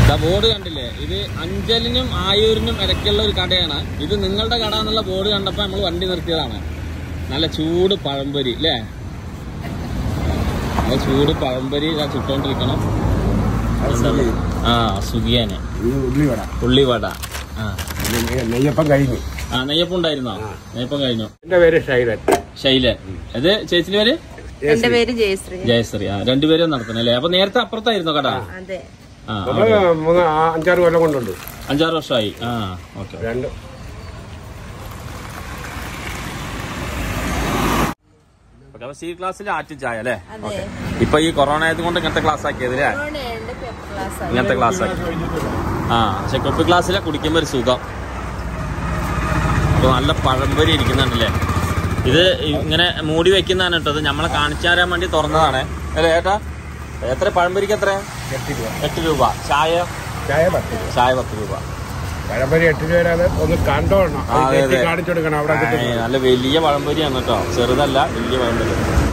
Board കണ്ടില്ലേ ഇത് അഞ്ചലിനും ആയൂരിനും ഇടയ്ക്കുള്ള ഒരു കടയാണ് ഇത് നിങ്ങളുടെ കട എന്നുള്ള ബോർഡ് കണ്ടപ്പോൾ നമ്മൾ വണ്ടി നിർത്തിയതാണ് നല്ല ചൂട് പഴംപൊരി അല്ലേ നല്ല ചൂട് പഴംപൊരി ഇതാ ചുട്ടോണ്ടിരിക്കണം എന്താണ്? ആ സുഖിയാനെ ഇത് ഉള്ളിവട ഉള്ളിവട ആ ഇത് നെയ്യ്- നെയ്യപ്പം കഴിഞ്ഞു ആ നെയ്യപ്പം ഉണ്ടായിരുന്നോ നെയ്യപ്പം കഴിഞ്ഞു എന്റെ പേര് ഷൈലൻ ശൈലൻ ഇത് ചേച്ചിന്റെ പേര് എന്റെ പേര് ജയശ്രീ ജയശ്രീ ആ രണ്ടുപേരും നടത്തുന്നത് അല്ലേ അപ്പൊ നേരത്തെ അപ്പുറത്തായിരുന്നോ കട അതെ ആ ആ. നമ്മള് മൂന്ന് ആ- അഞ്ചാറ് കൊല്ലം കൊണ്ടുണ്ട് അഞ്ചാറ് വർഷമായി ആ ഓക്കെ രണ്ട് അപ്പൊ സി ക്ലാസ്സിൽ ആറ്റും ചായ അല്ലേ അതെ ഇപ്പൊ ഈ കൊറോണ ആയതുകൊണ്ട് ഇങ്ങനത്തെ ക്ലാസ് ആക്കിയത് അല്ലേ കൊറോണയുണ്ട് പെപ്പ് ക്ലാസ് ആണ്. ഇങ്ങനത്തെ ക്ലാസ് ആക്കി ആ പക്ഷെ കൊപ്പി ക്ലാസ്സിലെ കുടിക്കുമ്പോ ഒരു സുഖം അപ്പൊ നല്ല പഴംപൊരി ഇരിക്കുന്നുണ്ടല്ലേ ഇത് ഇങ്ങനെ മൂടി വെക്കുന്നതാണ് കേട്ടോ ഇത് നമ്മളെ കാണിച്ചു തരാൻ വേണ്ടി തുറന്നതാണ് അല്ലേ ഏട്ടാ എത്ര പഴംപൊരിക്ക് എത്ര എട്ട് രൂപ എട്ട് രൂപ ചായ ചായ പത്ത് രൂപ ചായ പത്ത് രൂപ പഴംപൊരി എട്ട് രൂപയാണ് ഒന്ന് കണ്ടോളണം ആ, അതെ, അതെ. കാണിച്ചു കൊടുക്കണം അവിടെ ആ, കിട്ടും നല്ല വലിയ പഴംപൊരിയാണ് കേട്ടോ ചെറുതല്ല വലിയ പഴംപൊരി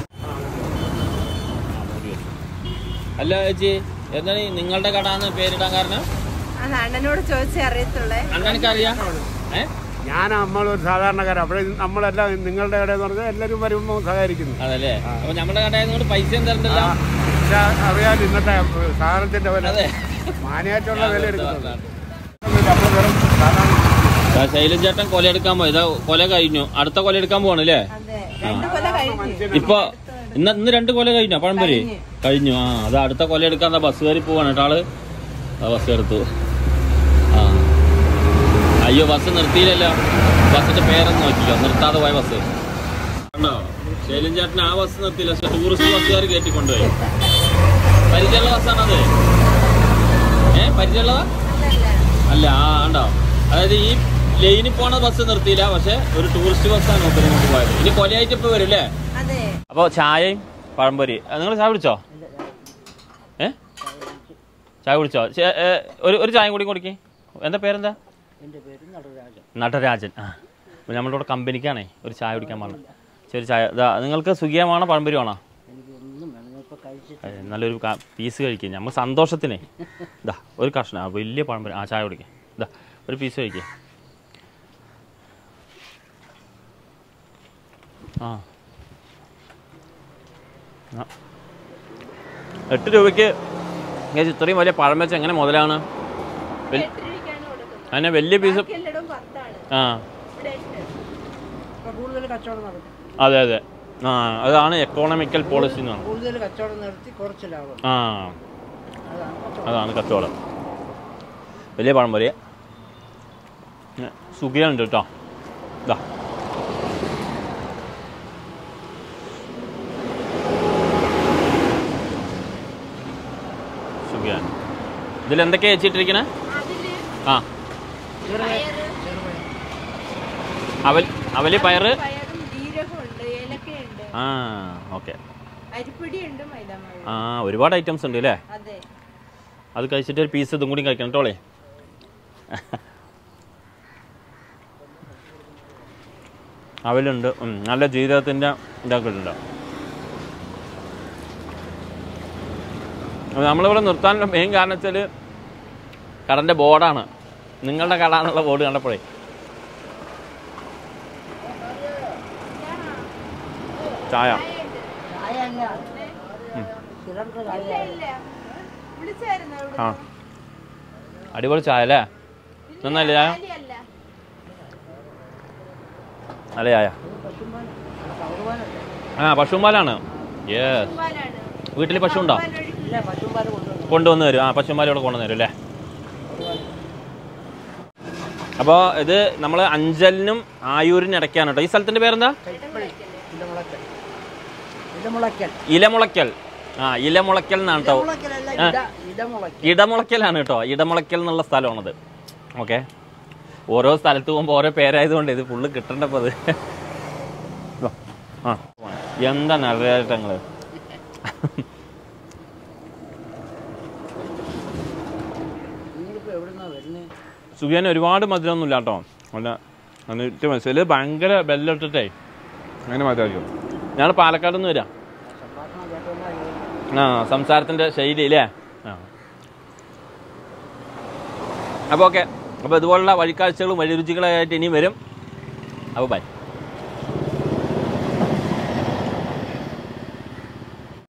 അല്ല ചേച്ചി എന്താണ് ഈ നിങ്ങളുടെ കട എന്ന് പേരിടാൻ കാരണം അത് അണ്ണനോട് ചോദിച്ചേ അറിയത്തുള്ളേ അണ്ണനക്ക് അറിയാം ഏ ഞാൻ നമ്മളൊരു സാധാരണക്കാരൻ അവിടെ നമ്മളെല്ലാം നിങ്ങളുടെ കടയെന്ന് പറഞ്ഞാൽ എല്ലാവരും വരുമ്പോൾ സഹകരിക്കുന്നു അതല്ലേ അപ്പൊ നമ്മുടെ കടയായതുകൊണ്ട് പൈസ തരണ്ടല്ലോ പക്ഷെ അറിയാൻ ഇന്നത്തെ സാധനത്തിന്റെ വില അതെ മാനേറ്റുള്ള വില എടുക്കുന്നുണ്ട് അതെ. നമ്മൾ വെറും സാധാരണ ആ, ശൈലൻ ചേട്ടൻ കൊല എടുക്കാൻ പോയി ഇതാ കൊല കഴിഞ്ഞു അടുത്ത കൊല എടുക്കാൻ പോവാണല്ലേ അതെ രണ്ടു കൊല്ലം കഴിഞ്ഞു ഇപ്പൊ ഇന്ന് ഇന്ന് രണ്ട് കൊല കഴിഞ്ഞോ പഴംപൊരി കഴിഞ്ഞു ആ അത് അടുത്ത കൊല എടുക്കാൻ ദാ ബസ് കയറി പോവാണ് കേട്ടോ ആള് ആ ബസ് എടുത്തു ആ അയ്യോ ബസ് നിർത്തിയില്ലല്ലോ ബസ്സിന്റെ പേരൊന്ന് നോക്കിക്കോ നിർത്താതെ പോയ ബസ് കണ്ടോ ശൈലൻ ചേട്ടൻ ആ ബസ് നിർത്തിയില്ല പക്ഷെ ടൂറിസ്റ്റ് ബസ്സുകാർ കയറ്റിക്കൊണ്ടുപോയി പരിചയമുള്ള ബസ്സാണത് ഏ പരിചയമുള്ളതാ അല്ല ആ ഉണ്ടോ അതായത് ഈ ലൈനിൽ പോണ ബസ് നിർത്തിയില്ല പക്ഷെ ഒരു ടൂറിസ്റ്റ് ബസ്സാണ് നോക്കി കൊണ്ട് പോയത് ഇനി കൊലയായിട്ട് ഇപ്പൊ വരും അല്ലേ അതെ അപ്പോൾ ചായയും പഴംപൊരി നിങ്ങൾ ചായ കുടിച്ചോ ഏ ചായ കുടിച്ചോ ചേ- ഏ, ഒരു ഒരു ചായ കൂടി കുടിക്കേ എന്താ പേരെന്താ നടരാജൻ ആ അപ്പോൾ നമ്മുടെ കൂടെ കമ്പനിക്കാണേ ഒരു ചായ കുടിക്കാൻ പറഞ്ഞു ശരി ചായ ഇതാ നിങ്ങൾക്ക് സുഖിയമാണോ പഴംപൊരി വേണോ ഏ, നല്ലൊരു ക- പീസ് കഴിക്കുക നമ്മൾ സന്തോഷത്തിനെ ഇതാ ഒരു കഷ്ണം ആ വലിയ പഴംപൊരി ആ ചായ കുടിക്കുക ഇതാ ഒരു പീസ് കഴിക്കുക ആ ആ. എട്ട് രൂപയ്ക്ക് ഇങ്ങനെ ഇത്രയും വലിയ പഴം വെച്ച് എങ്ങനെ മുതലാണ് വൽ- അതിനെ വലിയ പീസ് എല്ലായിടവും പത്താണ് ആ ഇവിടെ എട്ട് കൂടുതൽ കച്ചവടം നടത്തും അതെ അതെ ആ അതാണ് എക്കോണമിക്കൽ പോളിസി എന്ന് പറയുന്നത് കൂടുതൽ കച്ചവടം നടത്തി കുറച്ച് ലാഭം ആ അതാണ് കച്ചവടം അതാണ് കച്ചവടം വലിയ പഴം പോലെ സുഖിയുണ്ട് കേട്ടോ ഇതാ സുഖിയാണ് ഇതിൽ എന്തൊക്കെയാ വെച്ചിട്ടിരിക്കണേ അതില് ആ പയറ് അവൽ അവല് പയറ് പയറും ജീരകമുണ്ട് ഏലക്കയുണ്ട് ആ ഓക്കെ അരിപ്പൊടിയുണ്ട് മൈദാമാവ് ആ ഒരുപാട് ഐറ്റംസ് ഉണ്ട് അല്ലേ അതെ അത് കഴിച്ചിട്ട് ഒരു പീസ് ഇതും കൂടി കഴിക്കണം കേട്ടോളേ അവലുണ്ട് ഉം, നല്ല ജീവിതത്തിൻ്റെ ഇതൊക്കെ ഉണ്ട് അപ്പോൾ നമ്മളിവിടെ നിർത്താനുള്ള മെയിൻ കാരണം വെച്ചാൽ കടൻ്റെ ബോർഡാണ് നിങ്ങളുടെ കട എന്നുള്ള ബോർഡ് കണ്ടപ്പോഴേ ചായ ചായയല്ല സിലിണ്ടർ ചായ ഇല്ല വിളിച്ചായിരുന്നു ഇവിടെ ആ അടിപൊളി ചായ അല്ലേ നന്നല്ലേ ചായ അല്ല നല്ല ചായ ആ പശുമ്പാലാണ് യെസ് പാലാണ് വീട്ടിൽ പശു ഉണ്ടോ ഇല്ല പശുപാല് കൊണ്ടുവന്നു കൊണ്ടുവന്ന് തരും ആ പശുമ്പാൽ ഇവിടെ കൊണ്ടുവന്ന് തരും അല്ലേ അപ്പോൾ ഇത് നമ്മൾ അഞ്ചലിനും ആയൂരിനും ഇടയ്ക്കാണ് കേട്ടോ ഈ സ്ഥലത്തിൻ്റെ പേരെന്താ ഇലമുളക്കൽ ഇലമുളക്കൽ ഇലമുളയ്ക്കൽ ആ ഇലമുളയ്ക്കൽ എന്നാണ് കേട്ടോ ഇലമുളക്കലല്ല ഇട ഇലമുളക്കൽ ഇടമുളയ്ക്കലാണ് കേട്ടോ ഇടമുളയ്ക്കൽ എന്നുള്ള സ്ഥലമാണത് ഓക്കെ ഓരോ സ്ഥലത്ത് പോകുമ്പോൾ ഓരോ പേരായതുകൊണ്ട് ഇത് ഫുള്ള് കിട്ടണ്ടപ്പോൾ അത് വാ. ആ എന്താ നടരാട്ടങ്ങള് നിങ്ങളിപ്പോ എവിടുന്നാ വരുന്നത് സുഖിയാൻ ഒരുപാട് മധുരമൊന്നും ഇല്ല കേട്ടോ അല്ല എന്നിട്ട് മനസ്സിൽ ഭയങ്കര ബെല്ലിട്ടിട്ടേ അങ്ങനെ മധുരമായിരിക്കും ഞാൻ പാലക്കാട് നിന്ന് വരാം സംഭാഷണം കേട്ടോണ്ടാ ആ സംസാരത്തിൻ്റെ ശൈലി അല്ലേ ആ അപ്പോൾ ഓക്കെ അപ്പോൾ ഇതുപോലുള്ള വഴിക്കാഴ്ചകളും വഴിരുചികളായിട്ട് ഇനിയും വരും അപ്പോൾ ബൈ